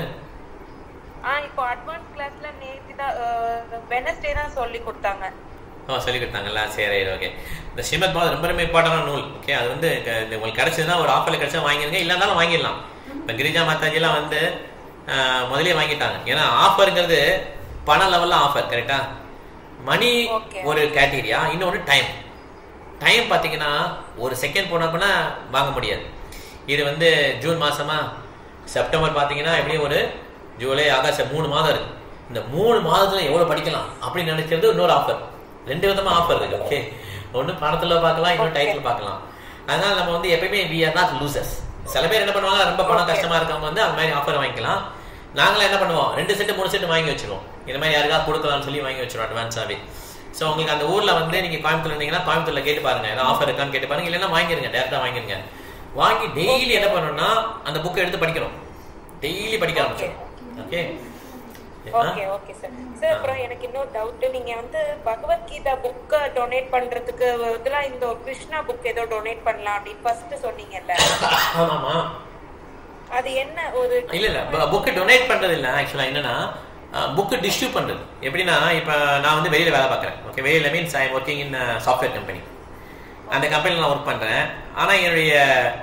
ஆ இப்போ அட்வான்ஸ் கிளாஸ்ல நேத்து தான் வெனஸ்டே தான் சொல்லி கொடுத்தாங்க ஓ சொல்லி கொடுத்தாங்கல்ல சரி ஓகே இந்த ஸ்ரீமத் பாகவதம் ரொம்ப ரொம்ப இம்பார்ட்டன்டான நூல் ஓகே அது வந்து க- இது உங்களுக்கு கிடைச்சதுன்னா ஒரு ஆஃபரில் கிடைச்சா வாங்கிருங்க இல்லைனாலும் வாங்கிடலாம் இப்போ கிரிஜா மாதாஜிலாம் வந்து அஹ், முதல்லயே வாங்கிட்டாங்க ஏன்னா ஆஃபருங்கிறது பண லெவலில் ஆஃபர் கரெக்டா மணி Okay. ஒரு கேட்டீரியா இன்னொன்று டைம் டைம் பார்த்தீங்கன்னா ஒரு செகண்ட் போனப்பனா வாங்க முடியாது இது வந்து ஜூன் மாசமா செப்டம்பர் பார்த்தீங்கன்னா எப்படியும் ஒரு ஜூலை ஆகஸ்ட் மூணு மாதம் இருக்கு இந்த மூணு மாதத்துல எவ்வளவு படிக்கலாம் அப்படின்னு நினைக்கிறது இன்னொரு ஆஃபர் ரெண்டு விதமா ஆஃபர் இருக்கு ஓகே ஒன்று பணத்துல பார்க்கலாம் இன்னொரு டைட்டில் பார்க்கலாம் அதனால நம்ம வந்து எப்பயுமே வி ஆர் நாட் லூசர்ஸ் சில பேர் என்ன பண்ணுவாங்க ரொம்ப பணம் கஷ்டமா இருக்கவங்க வந்து அந்த மாதிரி ஆஃபர் வாங்கிக்கலாம் நாங்களாம் என்ன பண்ணுவோம் ரெண்டு செட்டு மூணு செட்டு வாங்கி வச்சிருவோம் இந்த மாதிரி யாருக்காவது கொடுக்கலாம்னு சொல்லி வாங்கி வச்சிருவோம் அட்வான்ஸாவே ஸோ உங்களுக்கு அந்த ஊர்ல வந்து நீங்க கோயம்புத்தூர் இருந்தீங்கன்னா கோயம்புத்தூர்ல கேட்டு பாருங்க ஏதாவது ஆஃபர் இருக்கான்னு கேட்டு பாருங்க இல்லைன்னா வாங்கிருங்க டேரக்டா வாங்கிருங்க வாங்கி டெய்லி என்ன பண்ணணும்னா அந்த புக்கை எடுத்து படிக்கணும் டெய்லி படிக்க ஆரம்பிச்சோம் okay okay okay sir sir அப்புறம் எனக்கு இன்னொரு டவுட் நீங்க வந்து பகவத்கீதா புக்க டொனேட் பண்றதுக்கு இதெல்லாம் இந்த கிருஷ்ணா புக் ஏதோ டொனேட் பண்ணலாம் அப்படின்னு ஃபர்ஸ்ட் சொன்னீங்கல்ல ஆமாமா அது என்ன ஒரு இல்ல இல்ல புக்கு டொனேட் பண்றது இல்ல ஆக்சுவலா என்னன்னா புக்கு டிஸ்ட்ரிபியூட் பண்றது எப்படின்னா இப்ப நான் வந்து வெளியில வேலை பார்க்கறேன் ஓகே வெளியில means I working in software company அந்த கம்பெனியில் நான் ஒர்க் பண்றேன் ஆனா என்னுடைய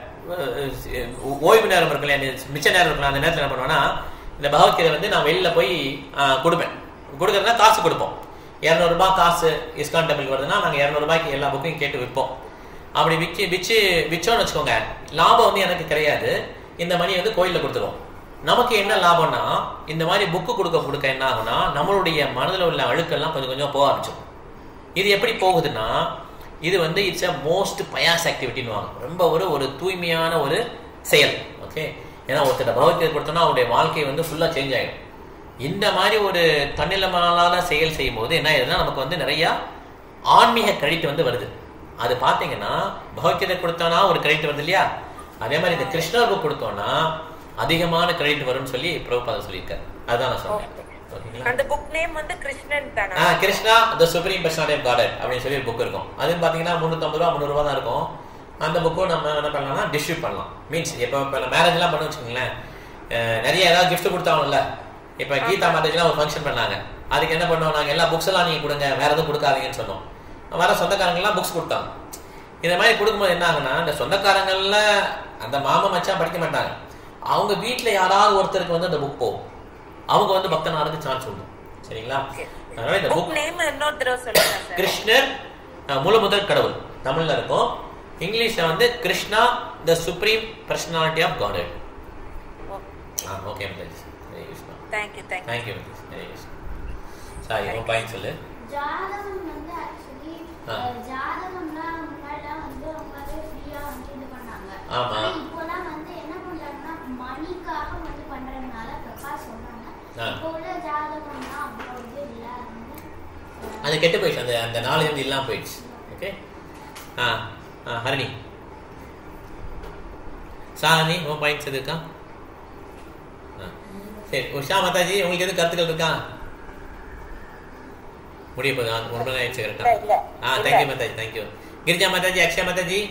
அஹ், ஓய்வு நேரம் இருக்குல்ல எனக்கு மிச்ச நேரம் இருக்குல்ல அந்த நேரத்தில் என்ன பண்ணுவேன்னா இந்த பகவத்கீதை வந்து நான் வெளியில போய் அஹ், கொடுப்பேன் கொடுக்கறதுனா காசு கொடுப்போம் இரநூறுபா காசு இஸ்கான் டெம்பிள் வருதுன்னா நாங்கள் இரநூறுபாய்க்கு எல்லா புக்கையும் கேட்டு விற்போம் அப்படி விற்கி விற்று விற்றோன்னு வச்சுக்கோங்க லாபம் வந்து எனக்கு கிடையாது இந்த மணி வந்து கோயிலில் கொடுத்துருவோம் நமக்கு என்ன லாபம்னா இந்த மாதிரி புக்கு கொடுக்க கொடுக்க என்ன ஆகும்னா நம்மளுடைய மனதில் உள்ள அழுக்கெல்லாம் கொஞ்சம் கொஞ்சம் போக ஆரம்பிச்சிடும் இது எப்படி போகுதுன்னா இது வந்து இட்ஸ் அ மோஸ்ட் பயாஸ் ஆக்டிவிட்டின்னு வாங்க ரொம்ப ஒரு ஒரு தூய்மையான ஒரு செயல் ஓகே ஏன்னா ஒருத்தர் பகவத்கீதை கொடுத்தோம்னா அவருடைய வாழ்க்கை வந்து ஃபுல்லாக சேஞ்ச் ஆகிடும் இந்த மாதிரி ஒரு தன்னிலமனான செயல் செய்யும் போது என்ன ஆயிடுதுன்னா நமக்கு வந்து நிறைய ஆன்மீக கிரெடிட் வந்து வருது அது பார்த்தீங்கன்னா பகவத்கீதை கொடுத்தோன்னா ஒரு கிரெடிட் வருது இல்லையா அதே மாதிரி இந்த கிருஷ்ணர் புக் கொடுத்தோம்னா அதிகமான கிரெடிட் வரும்னு சொல்லி பிரபுபாதம் சொல்லியிருக்காரு அதுதான் நான் சொன்னேன் ஓகேங்களா அந்த புக் நேம் வந்து கிருஷ்ணன் தானா ஆ Krishna the supreme personality of Godhead அப்படின்னு சொல்லி ஒரு புக் இருக்கும் அது பார்த்தீங்கன்னா முந்நூற்றம்பது ரூபா முந்நூறுபா தான் இருக்கும் அந்த புக்கும் நம்ம என்ன பண்ணலாம்னா டிஸ்ட்ரிபியூட் பண்ணலாம் மீன்ஸ் இப்போ இப்போ மேரேஜ்லாம் பண்ண வச்சுக்கோங்களேன் அஹ் நிறைய ஏதாவது gift கொடுத்தாங்கல்ல இப்போ கீதா மேரேஜ்லாம் ஒரு ஃபங்க்ஷன் பண்ணாங்க அதுக்கு என்ன பண்ணோம் நாங்கள் எல்லா புக்ஸ் எல்லாம் நீங்கள் கொடுங்க வேற எதுவும் கொடுக்காதீங்கன்னு சொன்னோம் வர சொந்தக்காரங்கெல்லாம் புக்ஸ் கொடுத்தாங்க இந்த மாதிரி கொடுக்கும்போது என்ன ஆகுனா இந்த சொந்தக்காரங்கள்ல அந்த மாமா மச்சான் படிக்க மாட்டாங்க அவங்க வீட்ல யாராவது ஒருத்தருக்கு வந்து அந்த புக் போகும் அவங்க வந்து பக்தனாருக்கு சான்ஸ் உண்டு சரிங்களா அதனால இந்த புக் புக் நேம் இன்னொரு தடவை சொல்லுங்க சார் கிருஷ்ணர் அஹ், முழு முதல் கடவுள் தமிழ்ல இருக்கும் இங்கிலீஷ்ல வந்து Krishna the supreme personality of God ஆ ஓகே மதேஜ் Hare Krishna thank you thank you thank you மதேஜ் ஹரே கிருஷ்ணா சாரி உன் பாயிண்ட் சொல்லு ஜாதகம் வந்து ஆக்சுவலி ஆ. ஜாதகம்லாம் முன்னாடிலாம் வந்து ரொம்பவே ஃப்ரீயா வந்து இது பண்ணாங்க ஆமா. ஆனா இப்போலாம் வந்து என்ன பண்றாங்கன்னா மணிக்காக வந்து பண்றதுனால பிரகாஷ் சொன்னாங்க ஆ. இப்போ உள்ள ஜாதகம்லாம் அவ்வளோ இது இல்ல வந்து அது கெட்டு போயிடுச்சு அந்த அந்த நாலேஜ் வந்து இல்லாமல் போயிடுச்சு ஓகே ஆ ஆ ஹரணி சாரணி உன் பாயிண்ட்ஸ் எது இருக்கா ஆ சரி உஷா மாதாஜி உங்களுக்கு எது கருத்துக்கள் இருக்கா முடிய போகுது ஆ, ஒரு மணி நேரம் ஆயிடுச்சு கரெக்டா இல்ல, இல்ல. ஆ இல்ல. தேங்க்யூ மாதாஜி தேங்க்யூ கிரிஜா மாதாஜி அக்ஷயா மாதாஜி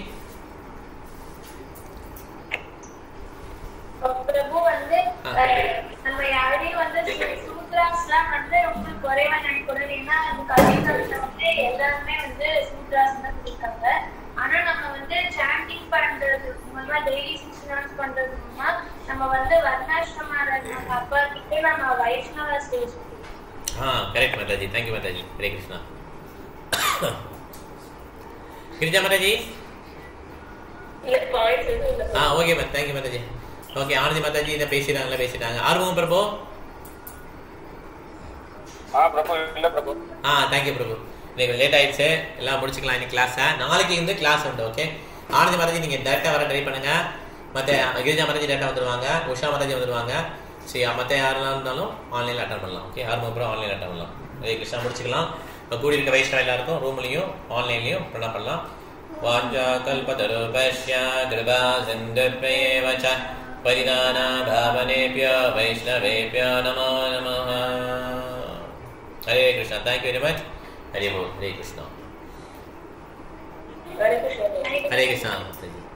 பிரபு வந்து ஆ. அஹ், நம்ம யாரையும் வந்து சூத்ராஸ்லாம் வந்து ரொம்ப குறைவா நினைக்கூடாது ஏன்னா அந்த கலைஞர்ல வந்து எல்லாருமே வந்து சூத்ராஸ் தான் கொடுத்தாங்க ஆனா நம்ம வந்து சாண்டிங் பண்றது மூலமா டெய்லி சிக்ஸ் ஹவர்ஸ் பண்றது மூலமா நம்ம வந்து வர்ணாசிரமா நம்ம அப்பா கிட்ட நம்ம வைஷ்ணவ ஸ்டேஜ் ஆ கரெக்ட் மாதாஜி தேங்க்யூ மாதாஜி ஹரே கிருஷ்ணா கிரிஜா மாதாஜி ஆ ஓகே மேம் தேங்க்யூ மாதாஜி ஓகே ஆனந்தி மாதாஜி இதை பேசிட்டாங்களா பேசிட்டாங்க ஆர்வம் பிரபு ஆ பிரபு இல்ல பிரபு ஆ தேங்க்யூ பிரபு இன்னைக்கு லேட் ஆயிடுச்சு எல்லாம் முடிச்சுக்கலாம் இன்னைக்கு கிளாஸை நாளைக்கு இருந்து கிளாஸ் உண்டு ஓகே ஆனந்தி மாதாஜி நீங்கள் டேரெக்டாக வர ட்ரை பண்ணுங்க மற்ற கிரிஜா மாதாஜி டேரெக்டாக வந்துடுவாங்க உஷா மாதாஜி வந்துடுவாங்க சரி மற்ற யாரெல்லாம் இருந்தாலும் ஆன்லைனில் அட்டன் பண்ணலாம் ஓகே ஆறு அப்புறம் ஆன்லைனில் அட்டன் பண்ணலாம் ஹரே கிருஷ்ணா முடிச்சுக்கலாம் இப்போ கூடியிருக்க வைஷ்ணவ எல்லாருக்கும் ரூம்லையும் ஆன்லைன்லையும் ப்ரணா பண்ணலாம் வாஞ்சா கல்பதருபஷ்ய கிருபா சிந்துப்பேவ ச பரிதான பாவனேபியோ வைஷ்ணவேபியோ நமோ நமः Hare Krishna thank you very much Hare போல் ஹரே கிருஷ்ணா ஹரே கிருஷ்ணா ஹரே கிருஷ்ணா